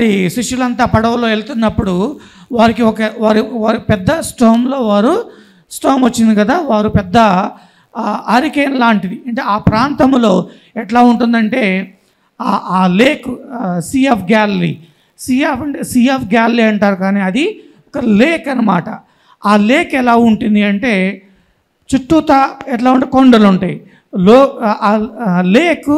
మరి శిష్యులంతా పడవలో వెళ్తున్నప్పుడు వారికి ఒక వారి వారి పెద్ద స్టోమ్లో వారు స్టోమ్ వచ్చింది కదా వారు పెద్ద ఆరికేన్ లాంటిది అంటే ఆ ప్రాంతంలో ఎట్లా ఉంటుందంటే ఆ- ఆ lake sea of Galilee sea of అంటే సీ ఆఫ్ గ్యాలరీ అంటారు కానీ అది ఒక లేక్ అన్నమాట ఆ లేక్ ఎలా ఉంటుంది అంటే చుట్టూతా ఎట్లా ఉంటే కొండలు ఉంటాయి లో ఆ లేక్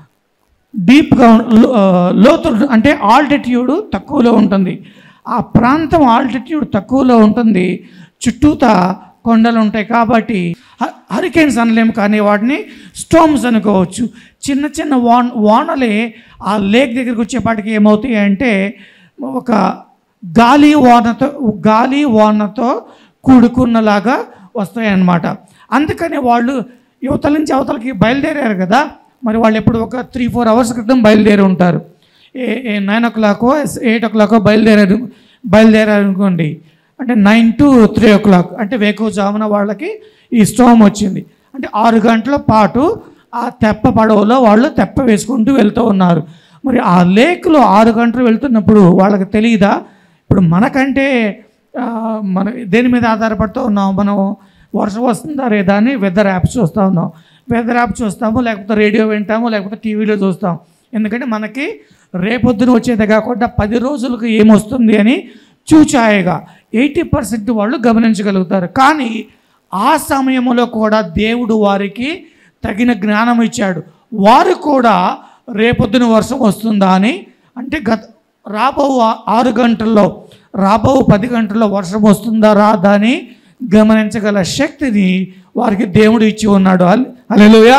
డీప్గా ఉం- లో- ఆ, లోతు అంటే ఆల్టిట్యూడ్ తక్కువలో ఉంటుంది ఆ ప్రాంతం ఆల్టిట్యూడ్ తక్కువలో ఉంటుంది చుట్టూతా కొండలు ఉంటాయి కాబట్టి హ- హరికేన్స్ అనలేము కానీ వాటిని స్టోమ్స్ అనుకోవచ్చు చిన్న చిన్న వాన్ వానలే ఆ లేక్ దగ్గరికి వచ్చేపాటికి ఏమవుతాయి అంటే ఒక గాలి వానతో గాలి వానతో కూడుకున్నలాగా వస్తాయి అన్నమాట అందుకని వాళ్ళు యువతల నుంచి అవతలకి బయలుదేరారు కదా మరి వాళ్ళు ఎప్పుడు ఒక త్రీ ఫోర్ అవర్స్ క్రితం బయలుదేరి ఉంటారు ఏ ఏ నైన్ ఓ క్లాకో ఎయిట్ ఓ క్లాకో బయలుదేరారు బయలుదేరారు అనుకోండి అంటే nine to three o'clock అంటే వేకువజామున వాళ్ళకి ఈ స్టోమ్ వచ్చింది అంటే ఆరు గంటల పాటు ఆ తెప్ప పడవలో వాళ్ళు తెప్ప వేసుకుంటూ వెళ్తూ ఉన్నారు మరి ఆ లేక్లో ఆరు గంటలు వెళ్తున్నప్పుడు వాళ్ళకి తెలియదా ఇప్పుడు మనకంటే ఆ, మన దేని మీద ఆధారపడుతూ ఉన్నాం మనం వర్షం వస్తుందా లేదా అని వెదర్ యాప్స్ చూస్తూ ఉన్నాం వెదర్ యాప్ చూస్తాము లేకపోతే రేడియో వింటాము లేకపోతే టీవీలో చూస్తాం ఎందుకంటే మనకి రేపొద్దున వచ్చేది కాకుండా పది రోజులకు ఏమొస్తుంది అని చూచాయగా ఎయిటీ పర్సెంట్ వాళ్ళు గమనించగలుగుతారు కానీ ఆ సమయంలో కూడా దేవుడు వారికి తగిన జ్ఞానం ఇచ్చాడు వారు కూడా రేపొద్దున వర్షం వస్తుందా అని అంటే గత రాబో ఆ- ఆరు గంటల్లో రాబో పది గంటల్లో వర్షం వస్తుందా రాదా అని గమనించగల శక్తిని వారికి దేవుడు ఇచ్చి ఉన్నాడు అలెలుయా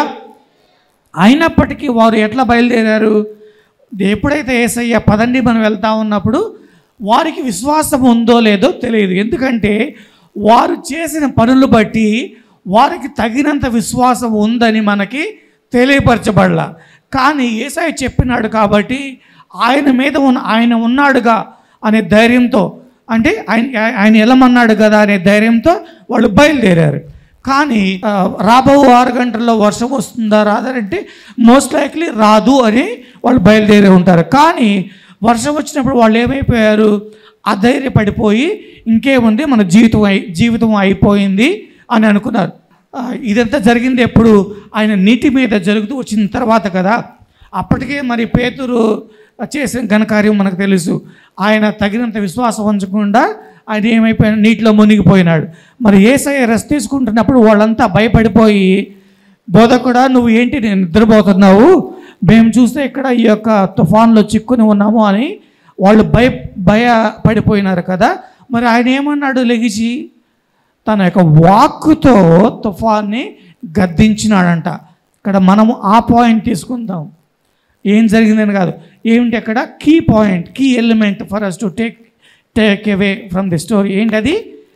అయినప్పటికీ వారు ఎట్లా బయలుదేరారు ఎప్పుడైతే ఏసయ్య పదండి మనం వెళ్తా ఉన్నప్పుడు వారికి విశ్వాసం ఉందో లేదో తెలియదు ఎందుకంటే వారు చేసిన పనులు బట్టి వారికి తగినంత విశ్వాసం ఉందని మనకి తెలియపరచబడలా కానీ ఏసయ్య చెప్పినాడు కాబట్టి ఆయన మీద ఉన్న ఆయన ఉన్నాడుగా అనే ధైర్యంతో అంటే ఆయన ఆయన వెళ్ళమన్నాడు కదా అనే ధైర్యంతో వాళ్ళు బయలుదేరారు కానీ ఆ, రాబో ఆరు గంటల్లో వర్షం వస్తుందా రాదంటే మోస్ట్ లైక్లీ రాదు అని వాళ్ళు బయలుదేరి ఉంటారు కానీ వర్షం వచ్చినప్పుడు వాళ్ళు ఏమైపోయారు అధైర్యపడిపోయి ఇంకేముంది మన జీవితం అయి జీవితం అయిపోయింది అని అనుకున్నారు ఆ, ఇదంతా జరిగింది ఎప్పుడు ఆయన నీటి మీద జరుగుతూ వచ్చిన తర్వాత కదా అప్పటికే మరి పేతురు చేసిన ఘనకార్యం మనకు తెలుసు ఆయన తగినంత విశ్వాసం ఉంచకుండా ఆయన ఏమైపోయిన నీటిలో మునిగిపోయినాడు మరి ఏసయ్య రెస్ట్ తీసుకుంటున్నప్పుడు వాళ్ళంతా భయపడిపోయి బోధకుడా నువ్వు ఏంటి నేను నిద్రపోతున్నావు మేము చూస్తే ఇక్కడ ఈ యొక్క తుఫాన్లో చిక్కుని ఉన్నాము అని వాళ్ళు భయ భయపడిపోయినారు కదా మరి ఆయన ఏమన్నాడు లెగిచి తన యొక్క వాక్కుతో తుఫాన్ని గద్దించినాడంట ఇక్కడ మనము ఆ పాయింట్ తీసుకుందాం ఏం జరిగిందని కాదు ఏమిటి అక్కడ key point key element for us to take take away from the story ఏంటి అది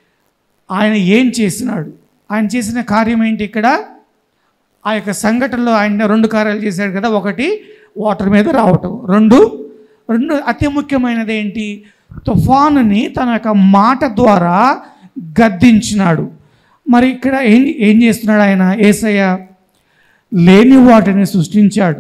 ఆయన ఏం చేసినాడు ఆయన చేసిన కార్యం ఏంటి ఇక్కడ ఆ యొక్క సంఘటనలో ఆయన రెండు కార్యాలు చేశాడు కదా ఒకటి వాటర్ మీద రావటం రెండు రెండు అతి ముఖ్యమైనది ఏంటి తుఫానుని తన యొక్క మాట ద్వారా గద్దించినాడు మరి ఇక్కడ ఏం ఏం చేస్తున్నాడు ఆయన ఏసయ్య లేని వాటిని సృష్టించాడు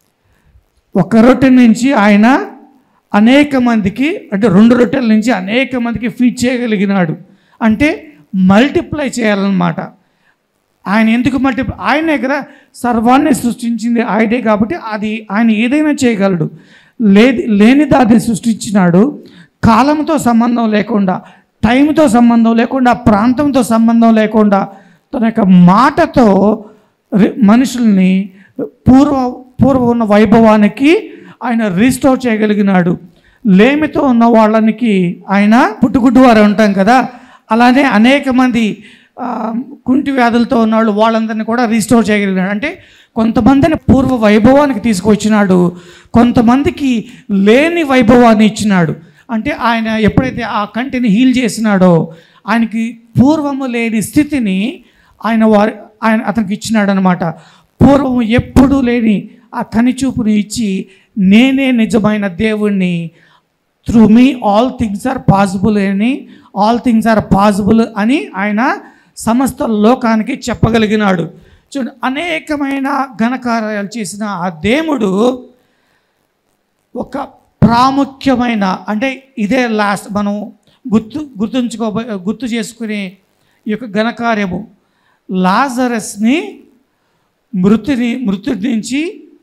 ఒక రొట్టె నుంచి ఆయన అనేక మందికి అంటే రెండు రొట్టెల నుంచి అనేక మందికి ఫీడ్ చేయగలిగినాడు అంటే మల్టిప్లై చేయాలన్నమాట ఆయన ఎందుకు మల్టిప్లై ఆయనే కదా సర్వాన్ని సృష్టించింది ఆయనే కాబట్టి అది ఆయన ఏదైనా చేయగలడు లేది లేని దాన్ని సృష్టించినాడు కాలంతో సంబంధం లేకుండా టైంతో సంబంధం లేకుండా ప్రాంతంతో సంబంధం లేకుండా తన యొక్క మాటతో రి- మనుషుల్ని పూర్వ పూర్వ ఉన్న వైభవానికి ఆయన రీస్టోర్ చేయగలిగినాడు లేమితో ఉన్న వాళ్ళనికి ఆయన పుట్టుగుడ్డు వారు ఉంటాం కదా అలానే అనేక మంది ఆ, కుంటి వ్యాధులతో ఉన్నవాళ్ళు వాళ్ళందరినీ కూడా రీస్టోర్ చేయగలిగినాడు అంటే కొంతమందిని పూర్వ వైభవానికి తీసుకొచ్చినాడు కొంతమందికి లేని వైభవాన్ని ఇచ్చినాడు అంటే ఆయన ఎప్పుడైతే ఆ కంటిని హీల్ చేసినాడో ఆయనకి పూర్వము లేని స్థితిని ఆయన వారి ఆయన అతనికి ఇచ్చినాడు అనమాట పూర్వం ఎప్పుడూ లేని ఆ కనిచూపుని ఇచ్చి నేనే నిజమైన దేవుణ్ణి through me all things are possible అని ఆల్ థింగ్స్ ఆర్ పాసిబుల్ అని ఆయన సమస్త లోకానికి చెప్పగలిగినాడు చూడండి అనేకమైన ఘనకార్యాలు చేసిన ఆ దేవుడు ఒక ప్రాముఖ్యమైన అంటే ఇదే లాస్ట్ మనం గుర్తు గుర్తుంచుకో గుర్తు చేసుకునే ఈ యొక్క ఘనకార్యము లాజరస్ని మృతిని మృతుడి నుంచి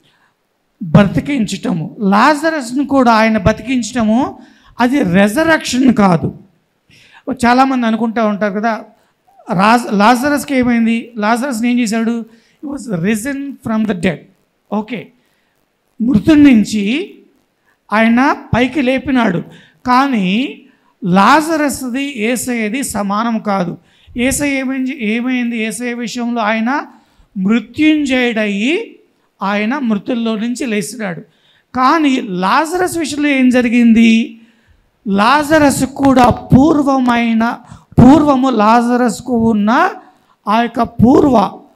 బ్రతికించటము లాజరస్ను కూడా ఆయన బతికించటము అది రెజరక్షన్ కాదు చాలామంది అనుకుంటూ ఉంటారు కదా రాజ్ లాజరస్కి ఏమైంది లాజరస్ని ఏం చేశాడు was risen from the dead okay మృతుడి నుంచి ఆయన పైకి లేపినాడు కానీ లాజరస్ది ఏసయ్యది సమానం కాదు ఏసై ఏమైంది ఏమైంది ఏసయ్య విషయంలో ఆయన మృత్యుంజయుడయ్యి ఆయన మృతుల్లో నుంచి లేచినాడు కానీ లాజరస్ విషయంలో ఏం జరిగింది లాజరస్ కూడా పూర్వమైన పూర్వము లాజరస్కు ఉన్న ఆ యొక్క పూర్వ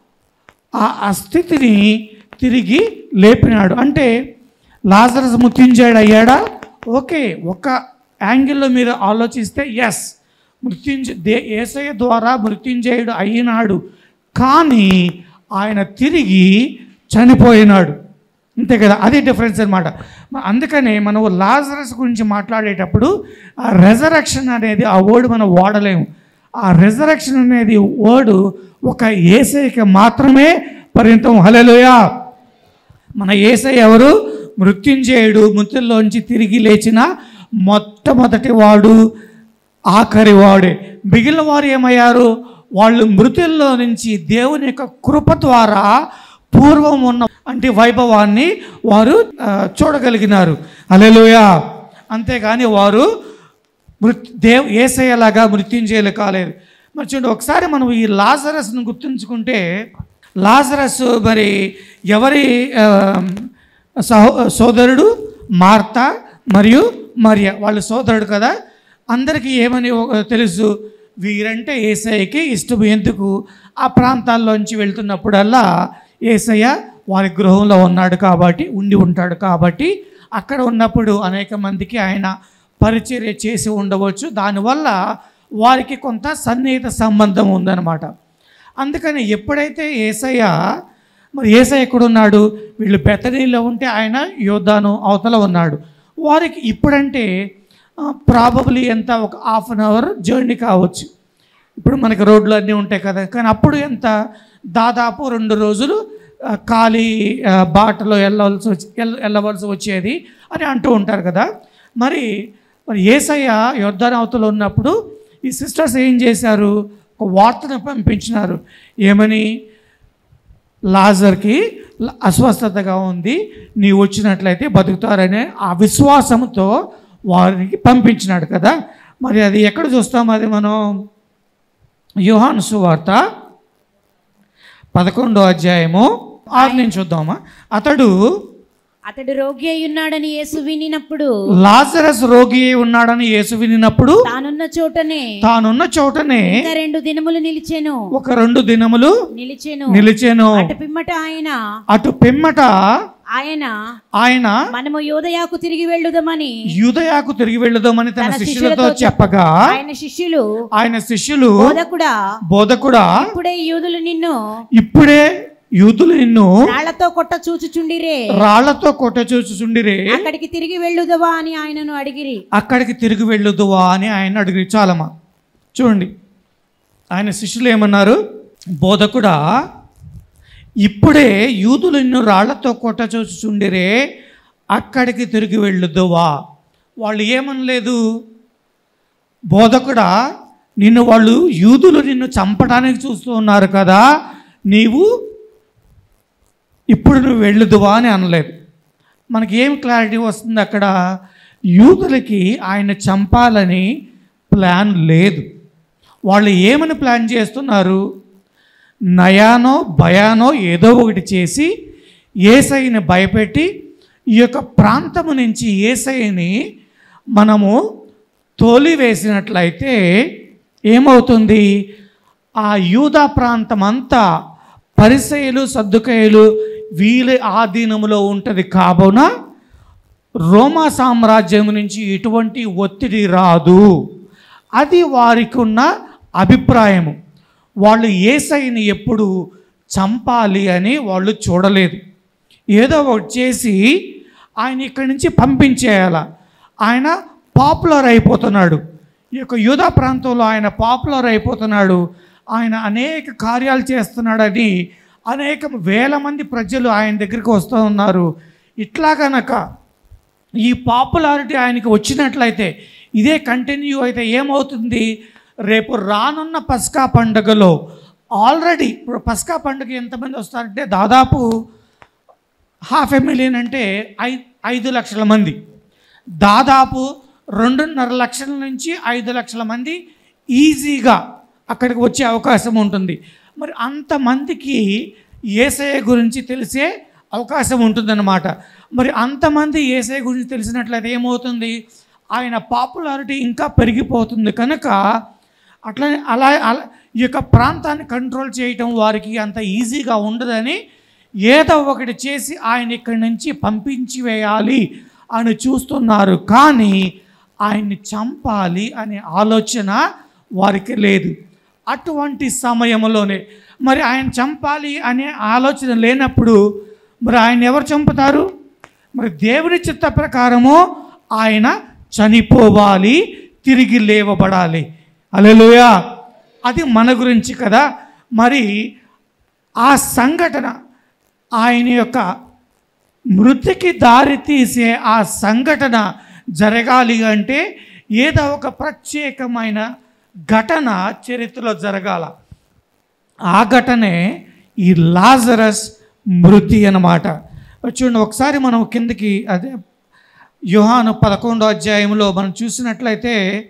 ఆ ఆ స్థితిని తిరిగి లేపినాడు అంటే లాజరస్ మృత్యుంజయుడు అయ్యాడా ఓకే ఒక యాంగిల్లో మీరు ఆలోచిస్తే ఎస్ మృత్యుంజ దే ఏసయ ద్వారా మృత్యుంజయుడు అయినాడు కానీ ఆయన తిరిగి చనిపోయినాడు అంతే కదా అదే డిఫరెన్స్ అనమాట అందుకనే మనం లాజరస్ గురించి మాట్లాడేటప్పుడు ఆ రెజరక్షన్ అనేది ఆ వర్డ్ మనం వాడలేము ఆ రెజరక్షన్ అనేది వర్డ్ ఒక ఏసైకి మాత్రమే పరిమితం హలెలుయా మన ఏసై ఎవరు మృత్యుంజయుడు మృతుల్లోంచి తిరిగి లేచిన మొట్టమొదటి వాడు ఆఖరి వాడే మిగిలిన వారు ఏమయ్యారు వాళ్ళు మృతుల్లో నుంచి దేవుని యొక్క కృప ద్వారా పూర్వం ఉన్న అంటే వైభవాన్ని వారు ఆ, చూడగలిగినారు అలెలుయా అంతేగాని వారు మృత్ దేవ్ ఏసయ్యలాగా మృత్యుంజయులు కాలేదు మరి చూడండి ఒకసారి మనం ఈ లాజరస్ను గుర్తుంచుకుంటే లాజరస్ మరి ఎవరి ఆ, సహో సోదరుడు మార్త మరియు మరియ వాళ్ళ సోదరుడు కదా అందరికీ ఏమని ఒక- తెలుసు వీరంటే ఏసఐకి ఇష్టం ఎందుకు ఆ ప్రాంతాల్లోంచి వెళ్తున్నప్పుడల్లా ఏసయ్య వారి గృహంలో ఉన్నాడు కాబట్టి ఉండి ఉంటాడు కాబట్టి అక్కడ ఉన్నప్పుడు అనేక మందికి ఆయన పరిచర్య చేసి ఉండవచ్చు దానివల్ల వారికి కొంత సన్నిహిత సంబంధం ఉందన్నమాట అందుకని ఎప్పుడైతే ఏసయ్య మరి ఏసయ్య ఎక్కడున్నాడు వీళ్ళు బెతనీలో ఉంటే ఆయన యోధాను అవతల ఉన్నాడు వారికి ఇప్పుడంటే ప్రాబబ్లీ ఎంత ఒక హాఫ్ అన్ అవర్ జర్నీ కావచ్చు ఇప్పుడు మనకి రోడ్లు అన్నీ ఉంటాయి కదా కానీ అప్పుడు ఎంత దాదాపు రెండు రోజులు ఆ, ఖాళీ ఆ, బాటలో వెళ్ళవలసి వచ్చి వెళ్ళ- వెళ్ళవలసి వచ్చేది అని అంటూ ఉంటారు కదా మరి మరి ఏసయ్య యుద్ధానవతలో ఉన్నప్పుడు ఈ సిస్టర్స్ ఏం చేశారు ఒక వార్తను పంపించినారు ఏమని లాజర్కి ల- అస్వస్థతగా ఉంది నీ వచ్చినట్లయితే బతుకుతారనే ఆ విశ్వాసంతో వారికి పంపించినాడు కదా మరి అది ఎక్కడ చూస్తాం అది మనం యోహాను సువార్త పదకొండో అధ్యాయము ఆరు నుంచి చూద్దామా అతడు అతడు రోగి అయి ఉన్నాడని యేసు వినినప్పుడు లాజరస్ రోగి అయి ఉన్నాడని యేసు వినినప్పుడు తానున్న చోటనే తానున్న చోటనే ఇంకా రెండు దినములు నిలిచెను ఒక రెండు దినములు నిలిచెను నిలిచెను అటు పిమ్మట ఆయన అటు పిమ్మట ఆయన ఆయన మనము యోదయాకు తిరిగి వెళ్ళుదామని యూదయాకు తిరిగి వెళ్ళుదామని తన తన శిష్యులతో శిష్యులతో చెప్పగా ఆయన శిష్యులు ఆయన శిష్యులు బోధకుడా బోధకుడా ఇప్పుడే యూదులు నిన్ను ఇప్పుడే యూదులు నిన్ను రాళ్లతో కొట్ట చూచుచుండిరే రాళ్లతో కొట్ట చూచుచుండిరే అక్కడికి తిరిగి వెళ్ళుదవా అని ఆయనను అడిగిరి అక్కడికి తిరిగి వెళ్ళుదువా అని ఆయన అడిగి చాలమ్మా చూడండి ఆయన శిష్యులు ఏమన్నారు బోధకుడా ఇప్పుడే యూదులు నిన్ను రాళ్లతో కొట్ట చూచుచుండిరే అక్కడికి తిరిగి వెళ్ళుదువా వాళ్ళు ఏమనలేదు బోధకుడా నిన్ను వాళ్ళు యూదులు నిన్ను చంపడానికి చూస్తూ ఉన్నారు కదా నీవు ఇప్పుడు నువ్వు వెళ్ళుదువా అని అనలేదు మనకి ఏం క్లారిటీ వస్తుంది అక్కడ యూదులకి ఆయన చంపాలని ప్లాన్ లేదు వాళ్ళు ఏమని ప్లాన్ చేస్తున్నారు నయానో భయానో ఏదో ఒకటి చేసి ఏసైని భయపెట్టి ఈ యొక్క ప్రాంతము నుంచి ఏసైని మనము తోలివేసినట్లయితే ఏమవుతుంది ఆ యూదా ప్రాంతం అంతా పరిసయులు సర్దుకయులు వీళ్ళ ఆధీనములో ఉంటుంది కాబోన రోమా సామ్రాజ్యం నుంచి ఎటువంటి ఒత్తిడి రాదు అది వారికి ఉన్న అభిప్రాయము వాళ్ళు ఏసైని ఎప్పుడు చంపాలి అని వాళ్ళు చూడలేదు ఏదో ఒకటి చేసి ఆయన ఇక్కడి నుంచి పంపించేయాల ఆయన పాపులర్ అయిపోతున్నాడు ఈ యొక్క యూదా ప్రాంతంలో ఆయన పాపులర్ అయిపోతున్నాడు ఆయన అనేక కార్యాలు చేస్తున్నాడని అనేక వేల మంది ప్రజలు ఆయన దగ్గరికి వస్తూ ఉన్నారు ఇట్లా గనక ఈ పాపులారిటీ ఆయనకి వచ్చినట్లయితే ఇదే కంటిన్యూ అయితే ఏమవుతుంది రేపు రానున్న పస్కా పండుగలో ఆల్రెడీ ఇప్పుడు పస్కా పండుగ ఎంతమంది వస్తారంటే దాదాపు హాఫ్ ఎ మిలియన్ అంటే ఐ ఐదు లక్షల మంది దాదాపు రెండున్నర లక్షల నుంచి ఐదు లక్షల మంది ఈజీగా అక్కడికి వచ్చే అవకాశం ఉంటుంది మరి అంతమందికి ఏసఐ గురించి తెలిసే అవకాశం ఉంటుందన్నమాట మరి అంతమంది ఏసఐ గురించి తెలిసినట్లయితే ఏమవుతుంది ఆయన పాపులారిటీ ఇంకా పెరిగిపోతుంది కనుక అట్లనే అలా అలా ఈ యొక్క ప్రాంతాన్ని కంట్రోల్ చేయటం వారికి అంత ఈజీగా ఉండదని ఏదో ఒకటి చేసి ఆయన ఇక్కడి నుంచి పంపించి వేయాలి అని చూస్తున్నారు కానీ ఆయన్ని చంపాలి అనే ఆలోచన వారికి లేదు అటువంటి సమయంలోనే మరి ఆయన చంపాలి అనే ఆలోచన లేనప్పుడు మరి ఆయన ఎవరు చంపుతారు మరి దేవుని చిత్త ప్రకారము ఆయన చనిపోవాలి తిరిగి లేవబడాలి అలెలుయా అది మన గురించి కదా మరి ఆ సంఘటన ఆయన యొక్క మృతికి దారి తీసే ఆ సంఘటన జరగాలి అంటే ఏదో ఒక ప్రత్యేకమైన ఘటన చరిత్రలో జరగాల ఆ ఘటనే ఈ లాజరస్ మృతి అన్నమాట చూడండి ఒకసారి మనం కిందకి అదే యోహాను పదకొండో అధ్యాయంలో మనం చూసినట్లయితే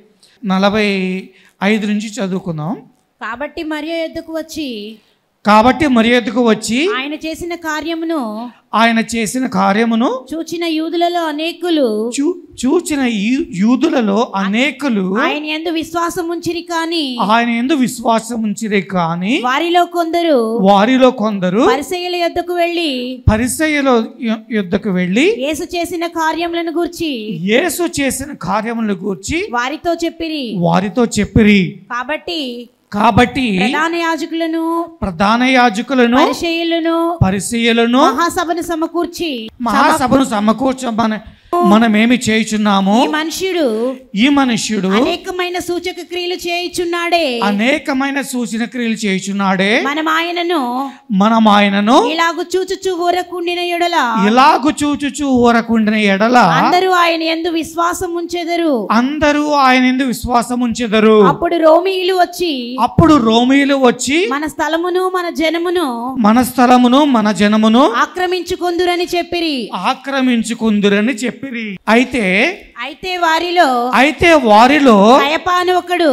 నలభై ఐదు నుంచి చదువుకుందాం కాబట్టి మరియ ఎద్దుకు వచ్చి కాబట్టి మర్యాదకు వచ్చి ఆయన చేసిన కార్యమును ఆయన చేసిన కార్యమును చూచిన యూదులలో అనేకులు చూ చూచిన యూ- యూదులలో అనేకులు ఆయన ఎందు విశ్వాసం ఉంచిరి కాని ఆయన ఎందు విశ్వాసం ఉంచిరే కానీ వారిలో కొందరు వారిలో కొందరు పరిసయ్యుల యొద్దకు వెళ్ళి పరిసయ్యల యొ- యొద్దకు వెళ్ళి యేసు చేసిన కార్యములను గూర్చి యేసు చేసిన కార్యములను గూర్చి వారితో చెప్పిరి వారితో చెప్పిరి కాబట్టి కాబట్టి ప్రధాన యాజకులను ప్రధాన యాజకులను పరిచయులను పరిసయ్యలను మహాసభను సమకూర్చి మహాసభను సమకూర్చమని మనమేమి చేయుచున్నాము ఈ మనుష్యుడు ఈ మనుష్యుడు అనేకమైన సూచక క్రియలు చేయుచున్నాడే అనేకమైన సూచన క్రియలు చేయుచున్నాడే మనం ఆయనను మనం ఆయనను ఇలాగు చూచుచు ఊరకుండిన ఎడల ఇలాగు చూచుచు ఊరకుండిన ఎడల అందరూ ఆయన ఎందు విశ్వాసం ఉంచెదరు అందరూ ఆయన ఎందు విశ్వాసం ఉంచెదరు అప్పుడు రోమీయులు వచ్చి అప్పుడు రోమీయులు వచ్చి మన స్థలమును మన జనమును మన స్థలమును మన జనమును ఆక్రమించుకొందురని చెప్పిరి ఆక్రమించుకుందురని చెప్పిరి అయితే అయితే వారిలో అయితే వారిలో కయపాను ఒకడు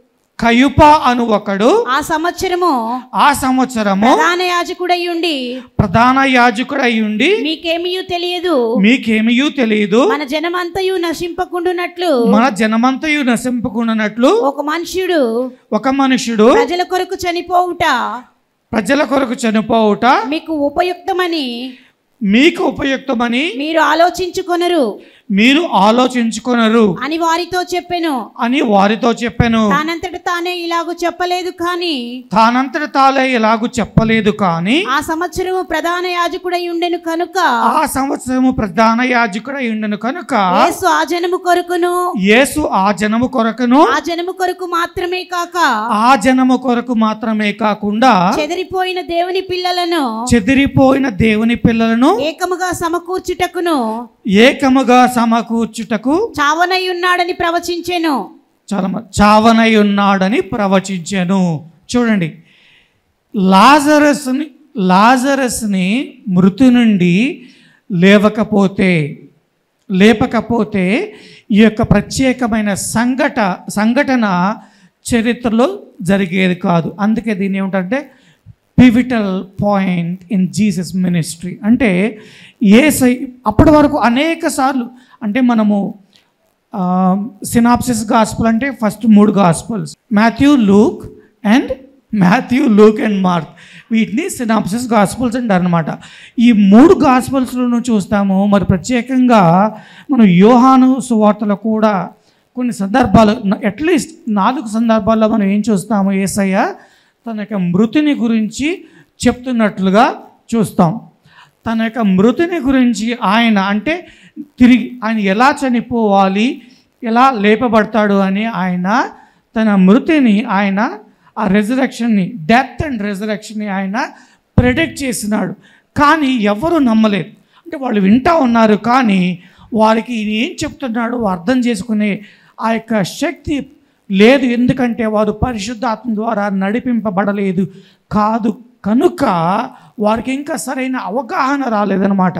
కయుప అను ఒకడు ఆ సంవత్సరము ఆ సంవత్సరము ప్రధాన యాజకుడై ఉండి ప్రధాన యాజకుడై ఉండి మీకేమీయూ తెలియదు మీకేమియూ తెలియదు మన జనమంతయు నశింపకుండునట్లు మన జనమంతయు నశింపుకున్నట్లు ఒక మనుష్యుడు ఒక మనుషుడు ప్రజల కొరకు చనిపోవుట ప్రజల కొరకు చనిపోవుట మీకు ఉపయుక్తమని మీకు ఉపయుక్తమని మీరు ఆలోచించుకొనరు మీరు ఆలోచించుకొనరు అని వారితో చెప్పెను అని వారితో చెప్పాను తానంతట తానే ఇలాగూ చెప్పలేదు కానీ తానంతట తాలే ఎలాగూ చెప్పలేదు కానీ ఆ సంవత్సరము ప్రధాన యాజకుడై ఉండెను కనుక ఆ సంవత్సరము ప్రధాన యాజకుడై ఉండను కనుక యేసు ఆ జనము కొరకును యేసు ఆ జనము కొరకును ఆ జనము కొరకు మాత్రమే కాక ఆ జనము కొరకు మాత్రమే కాకుండా చెదిరిపోయిన దేవుని పిల్లలను చెదిరిపోయిన దేవుని పిల్లలను ఏకముగా సమకూర్చుటకును ఏకముగా సమకూర్చుటకు చావనై ఉన్నాడని ప్రవచించెను చాలా మ- చావనై ఉన్నాడని ప్రవచించాను చూడండి లాజరస్ని లాజరస్ని మృతి నుండి లేవకపోతే లేపకపోతే ఈ యొక్క ప్రత్యేకమైన సంఘట సంఘటన చరిత్రలో జరిగేది కాదు అందుకే దీన్ని ఏమిటంటే pivotal point in Jesus ministry అంటే ఏ సై అప్పటి వరకు అనేక సార్లు అంటే మనము సినాప్సిస్ గాస్పుల్ అంటే ఫస్ట్ మూడు gospels Matthew Luke and Matthew Luke and Mark వీటిని సినాప్సిస్ గాస్పుల్స్ అంటారు అనమాట ఈ మూడు గాస్పుల్స్లోనూ చూస్తాము మరి ప్రత్యేకంగా మనం యోహాను సువార్తలో కూడా కొన్ని సందర్భాలు అట్లీస్ట్ నాలుగు సందర్భాల్లో మనం ఏం చూస్తాము ఏసయ్య తన యొక్క మృతిని గురించి చెప్తున్నట్లుగా చూస్తాం తన యొక్క మృతిని గురించి ఆయన అంటే తిరిగి ఆయన ఎలా చనిపోవాలి ఎలా లేపబడతాడు అని ఆయన తన మృతిని ఆయన ఆ రెజరెక్షన్ని డెత్ అండ్ రెజరెక్షన్ని ఆయన ప్రెడిక్ట్ చేసినాడు కానీ ఎవరు నమ్మలేదు అంటే వాళ్ళు వింటా ఉన్నారు కానీ వారికి ఈయన ఏం చెప్తున్నాడో అర్థం చేసుకునే ఆ యొక్క శక్తి లేదు ఎందుకంటే వారు పరిశుద్ధాత్మ ద్వారా నడిపింపబడలేదు కాదు కనుక వారికి ఇంకా సరైన అవగాహన రాలేదన్నమాట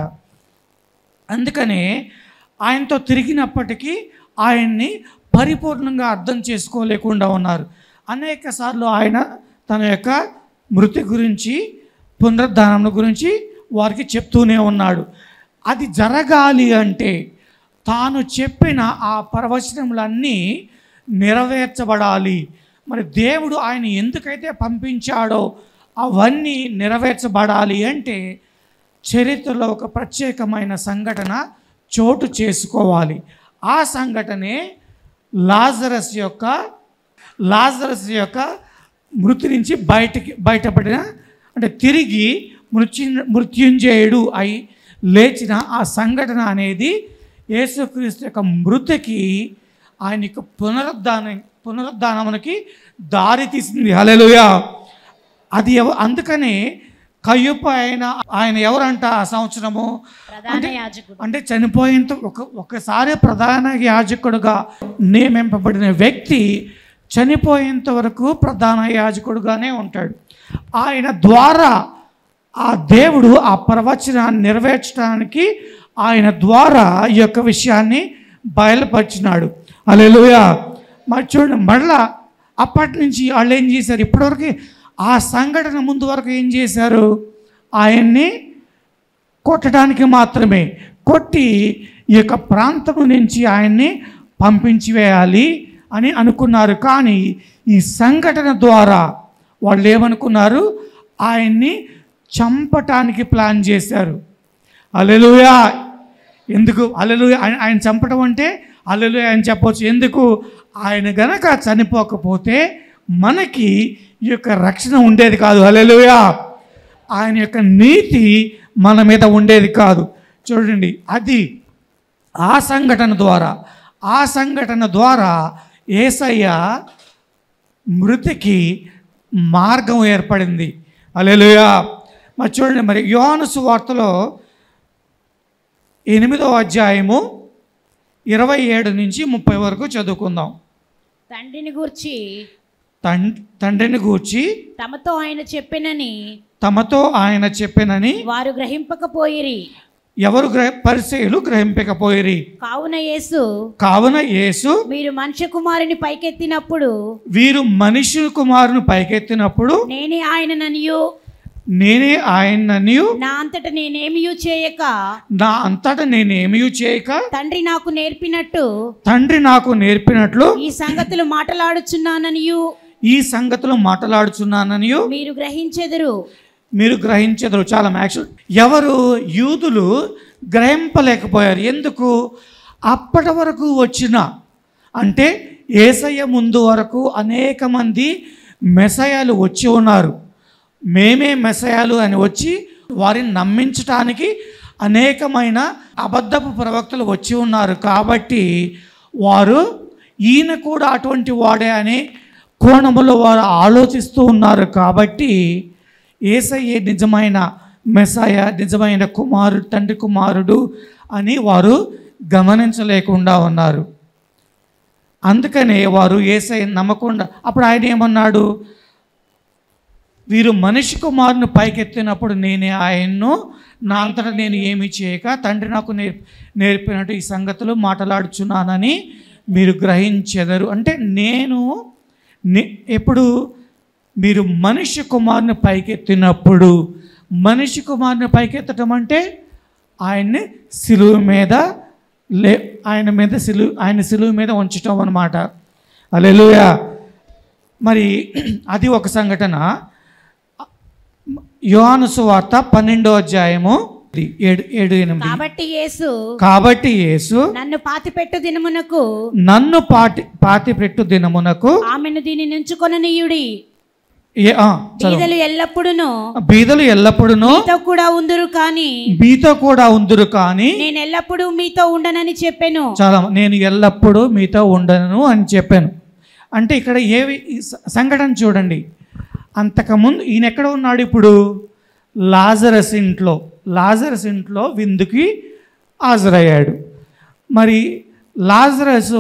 అందుకనే ఆయనతో తిరిగినప్పటికీ ఆయన్ని పరిపూర్ణంగా అర్థం చేసుకోలేకుండా ఉన్నారు అనేక సార్లు ఆయన తన యొక్క మృతి గురించి పునరుద్ధానం గురించి వారికి చెప్తూనే ఉన్నాడు అది జరగాలి అంటే తాను చెప్పిన ఆ ప్రవచనములన్నీ నెరవేర్చబడాలి మరి దేవుడు ఆయన ఎందుకైతే పంపించాడో అవన్నీ నెరవేర్చబడాలి అంటే చరిత్రలో ఒక ప్రత్యేకమైన సంఘటన చోటు చేసుకోవాలి ఆ సంఘటనే లాజరస్ యొక్క లాజరస్ యొక్క మృతి నుంచి బయటికి బయటపడిన అంటే తిరిగి మృత్యు మృత్యుంజయుడు అయి లేచిన ఆ సంఘటన అనేది యేసుక్రీస్తు యొక్క మృతికి ఆయన యొక్క పునరుద్ధానం పునరుద్ధానమునికి దారి తీసింది హల్లెలూయా అది ఎవ అందుకనే కయ్యప్ప ఆయన ఆయన ఎవరంట ఆ సంవత్సరము ప్రధాన యాజకుడు అంటే చనిపోయేంత ఒక ఒకసారి ప్రధాన యాజకుడుగా నియమింపబడిన వ్యక్తి చనిపోయేంత వరకు ప్రధాన యాజకుడుగానే ఉంటాడు ఆయన ద్వారా ఆ దేవుడు ఆ ప్రవచనాన్ని నెరవేర్చడానికి ఆయన ద్వారా ఈ యొక్క విషయాన్ని బయలుపరిచినాడు అలెలుయా మరి చూడండి మళ్ళా అప్పటి నుంచి వాళ్ళు ఏం చేశారు ఇప్పటివరకు ఆ సంఘటన ముందు వరకు ఏం చేశారు ఆయన్ని కొట్టడానికి మాత్రమే కొట్టి ఈ యొక్క ప్రాంతం నుంచి ఆయన్ని పంపించి వేయాలి అని అనుకున్నారు కానీ ఈ సంఘటన ద్వారా వాళ్ళు ఏమనుకున్నారు ఆయన్ని చంపటానికి ప్లాన్ చేశారు అలెలుయా ఎందుకు అలెలుయ ఆయన ఆయన చంపడం అంటే అలెలుయ అని చెప్పవచ్చు ఎందుకు ఆయన గనక చనిపోకపోతే మనకి ఈ యొక్క రక్షణ ఉండేది కాదు అలెలుయా ఆయన యొక్క నీతి మన మీద ఉండేది కాదు చూడండి అది ఆ సంఘటన ద్వారా ఆ సంఘటన ద్వారా ఏసయ్య మృతికి మార్గం ఏర్పడింది అలెలుయా మరి చూడండి మరి యోహాను సువార్తలో ఎనిమిదో అధ్యాయము ఇరవై ఏడు నుంచి ముప్పై వరకు చదువుకుందాం తండ్రిని గూర్చి తం తండ్రిని గూర్చి తమతో ఆయన చెప్పినని తమతో ఆయన చెప్పినని వారు గ్రహింపకపోయిరి ఎవరు గ్రహ పరిచయులు గ్రహింపకపోయిరి కావున యేసు కావున యేసు మీరు మనుష్య కుమారుని పైకెత్తినప్పుడు వీరు మనిషి కుమారుని పైకెత్తినప్పుడు నేనే ఆయనననియు నేనే ఆయనని నా అంతట నేనేమియూ చేయక నా అంతటా నేనేమీ చేయక తండ్రి నాకు నేర్పినట్టు తండ్రి నాకు నేర్పినట్లు ఈ సంగతులు మాటలాడుచున్నాననియు ఈ సంగతులు మాట్లాడుచున్నానని మీరు గ్రహించెదరు మీరు గ్రహించదురు చాలా యాక్చువల్ ఎవరు యూదులు గ్రహింపలేకపోయారు ఎందుకు అప్పటి వరకు వచ్చిన అంటే ఏసయ్య ముందు వరకు అనేక మంది మెసయాలు వచ్చి ఉన్నారు మేమే మెసయాలు అని వచ్చి వారిని నమ్మించటానికి అనేకమైన అబద్ధపు ప్రవక్తలు వచ్చి ఉన్నారు కాబట్టి వారు ఈయన కూడా అటువంటి వాడే అనే కోణములో వారు ఆలోచిస్తూ ఉన్నారు కాబట్టి ఏసయ్యే నిజమైన మెసాయ నిజమైన కుమారుడు తండ్రి కుమారుడు అని వారు గమనించలేకుండా ఉన్నారు అందుకనే వారు ఏసై నమ్మకుండా అప్పుడు ఆయన ఏమన్నాడు వీరు మనిషి కుమారుని పైకెత్తినప్పుడు నేనే ఆయన్ను నా అంతటా నేను ఏమి చేయక తండ్రి నాకు నేర్ నేర్పినట్టు ఈ సంగతులు మాట్లాడుచున్నానని మీరు గ్రహించెదరు అంటే నేను నే- ఎప్పుడు మీరు మనిషి కుమారుని పైకెత్తినప్పుడు మనిషి కుమారుని పైకెత్తటం అంటే ఆయన్ని సిలువ మీద లే ఆయన మీద సిలువ ఆయన సిలువ మీద ఉంచటం అనమాట అలెలుయా మరి అది ఒక సంఘటన యోహాను సువార్త పన్నెండో అధ్యాయము ఏడు ఏడు ఎనిమిది కాబట్టి యేసు కాబట్టి యేసు నన్ను పాతిపెట్టు దినమునకు నన్ను పాటి పాతి పెట్టు దినమునకు ఆమెను దీని నుంచుకొననీయుడి ఏ ఆ, చదువు. బీదలు ఎల్లప్పుడూను బీదలు ఎల్లప్పుడూను మీతో కూడా ఉందురు కానీ మీతో కూడా ఉందురు కానీ నేను ఎల్లప్పుడూ మీతో ఉండనని చెప్పాను చాలా నేను ఎల్లప్పుడూ మీతో ఉండను అని చెప్పాను అంటే ఇక్కడ ఏవి ఈ స- సంఘటన చూడండి అంతకుముందు ఈయన ఎక్కడ ఉన్నాడు ఇప్పుడు లాజరస్ ఇంట్లో లాజరస్ ఇంట్లో విందుకి హాజరయ్యాడు మరి లాజరస్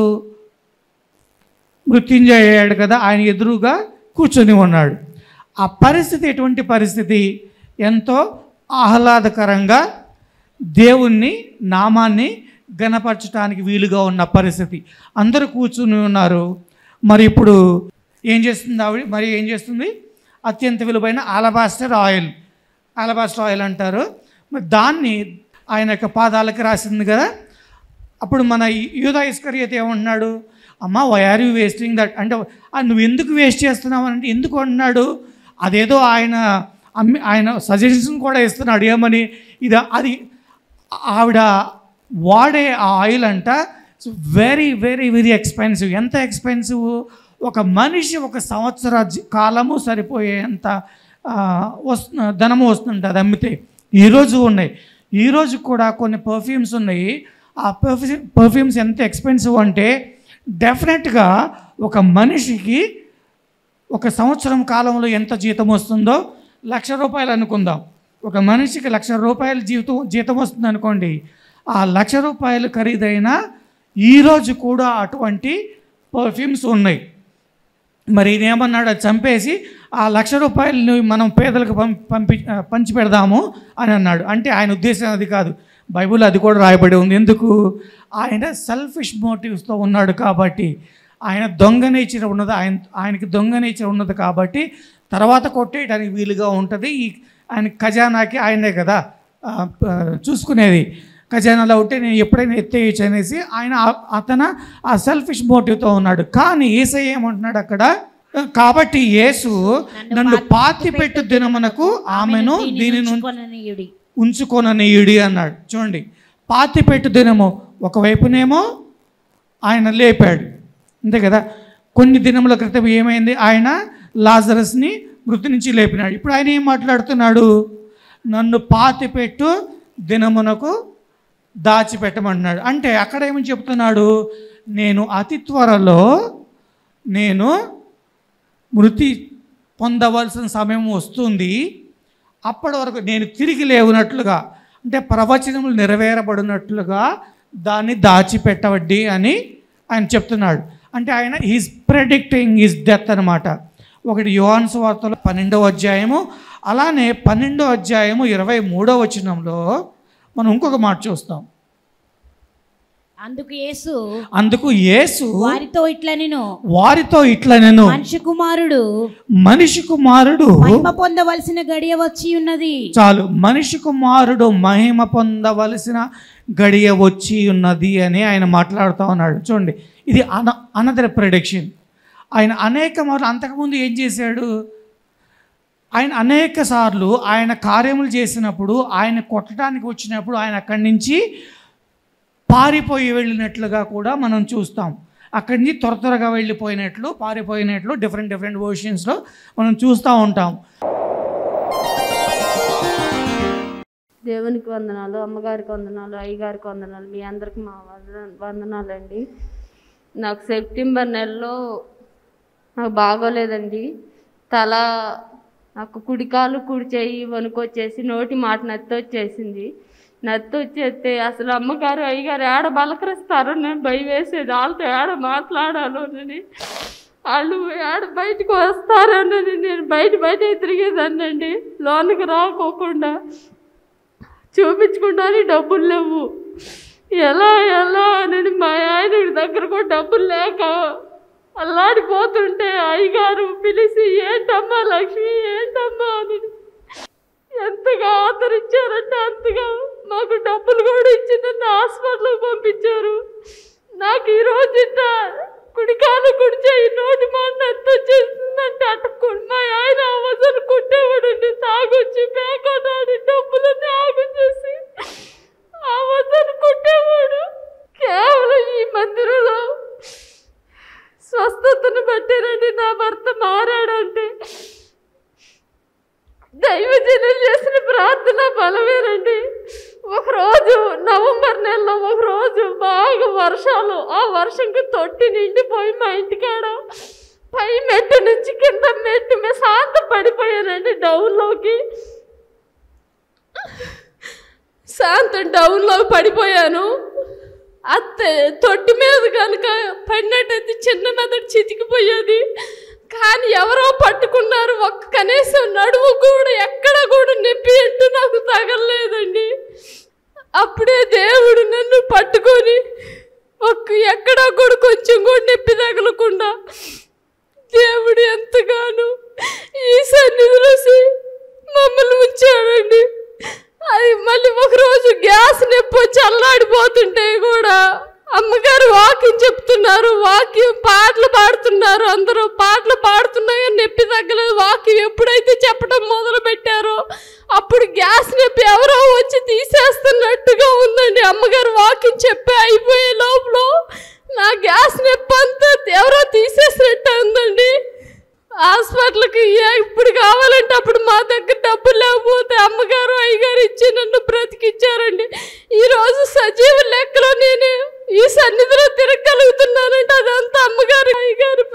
మృత్యుంజయ అయ్యాడు కదా ఆయన ఎదురుగా కూర్చొని ఉన్నాడు ఆ పరిస్థితి ఎటువంటి పరిస్థితి ఎంతో ఆహ్లాదకరంగా దేవుణ్ణి నామాన్ని గణపరచడానికి వీలుగా ఉన్న పరిస్థితి అందరూ కూర్చుని ఉన్నారు మరి ఇప్పుడు ఏం చేస్తుంది ఆవిడ మరి ఏం చేస్తుంది అత్యంత విలువైన ఆలబాస్టర్ ఆయిల్ ఆలబాస్టర్ ఆయిల్ అంటారు మరి దాన్ని ఆయన యొక్క పాదాలకు రాసింది కదా అప్పుడు మన యూదా ఇస్కరియత ఏమంటున్నాడు అమ్మ why are you wasting that అంటే "ఆ, నువ్వు ఎందుకు వేస్ట్ చేస్తున్నావు అంటే ఎందుకు అంటున్నాడు అదేదో ఆయన అమ్మి ఆయన సజెషన్ కూడా ఇస్తున్నాడు ఏమని ఇది అది ఆవిడ వాడే ఆ ఆయిల్ అంట వెరీ వెరీ వెరీ ఎక్స్పెన్సివ్ ఎంత ఎక్స్పెన్సివ్ ఒక మనిషి ఒక సంవత్సర జీ- కాలము సరిపోయేంత ఆ, వస్తు ధనము వస్తుంటుంది అది అమ్మితే ఈరోజు ఉన్నాయి ఈరోజు కూడా కొన్ని పర్ఫ్యూమ్స్ ఉన్నాయి ఆ పర్ఫ్యూమ్ పర్ఫ్యూమ్స్ ఎంత ఎక్స్పెన్సివ్ అంటే డెఫినెట్గా ఒక మనిషికి ఒక సంవత్సరం కాలంలో ఎంత జీతం వస్తుందో లక్ష రూపాయలు అనుకుందాం ఒక మనిషికి లక్ష రూపాయల జీవితం జీతం వస్తుంది అనుకోండి ఆ లక్ష రూపాయలు ఖరీదైన ఈరోజు కూడా అటువంటి పర్ఫ్యూమ్స్ ఉన్నాయి మరి ఈయన ఏమన్నాడు అది చంపేసి ఆ లక్ష రూపాయలని మనం పేదలకు పం పంపి ఆ, పంచి పెడదాము అని అన్నాడు అంటే ఆయన ఉద్దేశం అది కాదు బైబిల్ అది కూడా రాయబడి ఉంది ఎందుకు ఆయన సెల్ఫిష్ మోటివ్స్తో ఉన్నాడు కాబట్టి ఆయన దొంగ నేచర్ ఉన్నది ఆయన ఆయనకి దొంగ నేచర్ ఉన్నది కాబట్టి తర్వాత కొట్టేయడానికి వీలుగా ఉంటుంది ఈ ఆయన ఖజానాకి ఆయనే కదా ఆ, ఆ, చూసుకునేది ఖజానాలో ఉంటే నేను ఎప్పుడైనా ఎత్తేయచ్చు అనేసి ఆయన ఆ- అతను ఆ సెల్ఫిష్ మోటివ్తో ఉన్నాడు కానీ ఏసై ఏమంటున్నాడు అక్కడ కాబట్టి యేసు నన్ను పాతి పెట్టు దినమునకు ఆమెను దీని నుంచి ఉంచుకొననీయుడి. ఉంచుకొననీయుడి అన్నాడు చూడండి పాతి పెట్టు దినము ఒకవైపునేమో ఆయన లేపాడు అంతే కదా కొన్ని దినముల క్రితం ఏమైంది ఆయన లాజరస్ని మృతి నుంచి లేపినాడు ఇప్పుడు ఆయన ఏం మాట్లాడుతున్నాడు నన్ను పాతి పెట్టు దినమునకు దాచిపెట్టమంటున్నాడు అంటే అక్కడ ఏమని చెప్తున్నాడు నేను అతి త్వరలో నేను మృతి పొందవలసిన సమయం వస్తుంది అప్పటి వరకు నేను తిరిగి లేవునట్లుగా అంటే ప్రవచనములు నెరవేరబడినట్లుగా దాన్ని దాచిపెట్టవద్ది అని ఆయన చెప్తున్నాడు అంటే ఆయన ఈజ్ ప్రెడిక్టింగ్ ఈజ్ డెత్ అనమాట ఒకటి యువాన్స్ వార్తలో పన్నెండవ అధ్యాయము అలానే పన్నెండో అధ్యాయము ఇరవై మూడో వచనంలో మనం ఇంకొక మాట చూస్తాం అందుకు యేసు అందుకు యేసు వారితో ఇట్లా నేను వారితో ఇట్లా నేను మనిషి కుమారుడు మనిషి కుమారుడు మహిమ పొందవలసిన గడియ వచ్చి ఉన్నది చాలు మనిషి కుమారుడు మహిమ పొందవలసిన గడియ వచ్చి ఉన్నది అని ఆయన మాట్లాడుతూ ఉన్నాడు చూడండి ఇది అన అనదర్ ప్రిడిక్షన్ ఆయన అనేక మార్లు అంతకుముందు ఏం చేశాడు ఆయన అనేక సార్లు ఆయన కార్యములు చేసినప్పుడు ఆయన కొట్టడానికి వచ్చినప్పుడు ఆయన అక్కడి నుంచి పారిపోయి వెళ్ళినట్లుగా కూడా మనం చూస్తాం అక్కడి నుంచి త్వర త్వరగా వెళ్ళిపోయినట్లు పారిపోయినట్లు డిఫరెంట్ డిఫరెంట్ వర్షన్స్లో మనం చూస్తూ ఉంటాం దేవునికి వందనాలు అమ్మగారికి వందనాలు అయ్యగారికి వందనాలు మీ అందరికి మా వందన వందనాలండి నాకు సెప్టెంబర్ నెలలో నాకు బాగోలేదండి తల నాకు కుడికాలు కుడి చెయ్యి వణుకొచ్చేసి నోటి మాట నత్తి వచ్చేసింది నత్తి వచ్చేస్తే అసలు అమ్మగారు అయ్యగారు ఏడ బలకరిస్తారో నేను భయం వేసేది వాళ్ళతో ఏడ మాట్లాడాలోనని వాళ్ళు ఏడ బయటకు వస్తారోనని నేను బయట బయట తిరిగేదాన్నండి లోనికి రాకోకుండా చూపించుకుంటానికి డబ్బులు లేవు ఎలా ఎలా అని మా ఆయన దగ్గర కూడా డబ్బులు లేక అల్లాడిపోతుంటే అయ్యగారు పిలిచి ఏంటమ్మా లక్ష్మి ఏంటమ్మా అని ఎంతగా ఆదరించారంటే అంతగా మాకు డబ్బులు కూడా ఇచ్చి నన్ను హాస్పిటల్కి పంపించారు నాకు ఈ రోజు ఇంత కుడి కాలు కుడి చేయి నోటి మాట ఎంత వచ్చేసిందంటే అటు మా ఆయన అవసరం కుట్టేవాడండి తాగొచ్చి పేకాటాడి డబ్బులన్నీ ఆగు చేసి అవసరం కుట్టేవాడు కేవలం ఈ మందిరంలో స్వస్థతను బట్టేనండి నా భర్త మారాడంటే రోజు నవంబర్ నెలలో ఒక రోజు బాగా వర్షాలు ఆ వర్షంకి తొట్టి నిండిపోయి మా ఇంటికాడ పై మెట్టు నుంచి కింద మెట్టు మీద శాంత పడిపోయానండి డౌన్లోకి శాంతం డౌన్లో పడిపోయాను అత్తే తొట్టి మీద కనుక పడినట్టయితే చిన్న మెదడు చితికిపోయేది కానీ ఎవరో పట్టుకున్నారు ఒక్క కనీసం నడుము కూడా ఎక్కడ కూడా నొప్పి అంటూ నాకు తగలలేదండి అప్పుడే దేవుడు నన్ను పట్టుకొని ఒక్క ఎక్కడా కూడా కొంచెం కూడా నొప్పి తగలకుండా దేవుడు ఎంతగానో ఈ సన్నిధిలో సి- మమ్మల్ని ఉంచాడండి అది మళ్ళీ ఒకరోజు గ్యాస్ నొప్పి వచ్చి అల్లాడిపోతుంటే కూడా అమ్మగారు వాకింగ్ చెప్తున్నారు వాక్యం పాటలు పాడుతున్నారు అందరూ పాటలు పాడుతున్నాయో నొప్పి తగ్గలేదు వాక్యం ఎప్పుడైతే చెప్పడం మొదలు పెట్టారో అప్పుడు గ్యాస్ నొప్పి ఎవరో వచ్చి తీసేస్తున్నట్టుగా ఉందండి అమ్మగారు వాకింగ్ చెప్పి అయిపోయే లోపల నా గ్యాస్ నొప్పి అంతా ఎవరో తీసేసినట్టు ఉందండి హాస్పిటల్కి ఏ- ఇప్పుడు కావాలంటే అప్పుడు మా దగ్గర డబ్బులు లేకపోతే అమ్మగారు అయ్యగారు ఇచ్చి నన్ను బ్రతికిచ్చారండి ఈ రోజు సజీవ లెక్కలో నేను ఈ సన్నిధిలో తిరగలుగుతున్నానంటే అదంతా అమ్మగారు అయ్యగారు